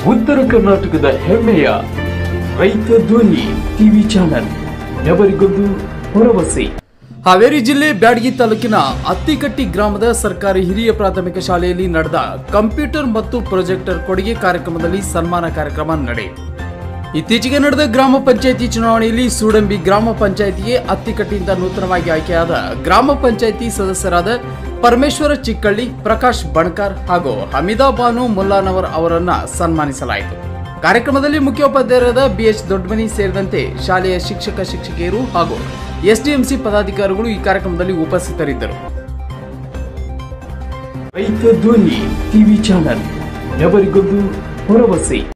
ಉತ್ತರ ಕರ್ನಾಟಕದ ಹೆಮ್ಮೆಯ ರೈತ ಧ್ವನಿ ಟಿವಿ ಚಾನಲ್ ఎవరిಗೊಂದು ಭರವಸೆ ಹಾವೇರಿ ಜಿಲ್ಲೆ ಬ್ಯಾಡಗಿ ತಾಲೂಕಿನ ಅತ್ತಿಕಟ್ಟಿ ಗ್ರಾಮದ ಸರ್ಕಾರಿ ಹಿರಿಯ ಪ್ರಾಥಮಿಕ ಶಾಲೆಯಲ್ಲಿ ನಡೆದ ಕಂಪ್ಯೂಟರ್ ಮತ್ತು ಪ್ರೊಜೆಕ್ಟರ್ ಕೊಡುಗೆ ಕಾರ್ಯಕ್ರಮದಲ್ಲಿ ಸನ್ಮಾನ ಕಾರ್ಯಕ್ರಮ ನಡೆಯಿತು ಇತ್ತೀಚೆಗೆ ನಡೆದ ಗ್ರಾಮ ಪಂಚಾಯಿತಿ ಚುನಾವಣೆಯಲ್ಲಿ ಸೂಡಂಬಿ ಗ್ರಾಮ ಪಂಚಾಯಿತಿಗೆ ಅತ್ತಿಕಟ್ಟಿಯಿಂದ ನೂತನವಾಗಿ ಆಯ್ಕೆಯಾದ ಗ್ರಾಮ ಪಂಚಾಯಿತಿ ಸದಸ್ಯರಾದ ಪರಮೇಶ್ವರ ಚಿಕ್ಕಳ್ಳಿ ಪ್ರಕಾಶ್ ಬಣಕಾರ್ ಹಾಗೂ ಹಮೀದಾ ಬಾನು ಮುಲ್ಲಾನವರ್ ಅವರನ್ನ ಸನ್ಮಾನಿಸಲಾಯಿತು ಕಾರ್ಯಕ್ರಮದಲ್ಲಿ ಮುಖ್ಯೋಪಾಧ್ಯಾಯರಾದ ಬಿಎಚ್ ದೊಡ್ಡಮನಿ ಸೇರಿದಂತೆ ಶಾಲೆಯ ಶಿಕ್ಷಕ ಶಿಕ್ಷಕಿಯರು ಹಾಗೂ ಎಸ್ಡಿಎಂಸಿ ಪದಾಧಿಕಾರಿಗಳು ಈ ಕಾರ್ಯಕ್ರಮದಲ್ಲಿ ಉಪಸ್ಥಿತರಿದ್ದರು ರೈತ ಧ್ವನಿ ಟಿವಿ ಚಾನಲ್ ఎవరిಗೊಂದು ಭರವಸೆ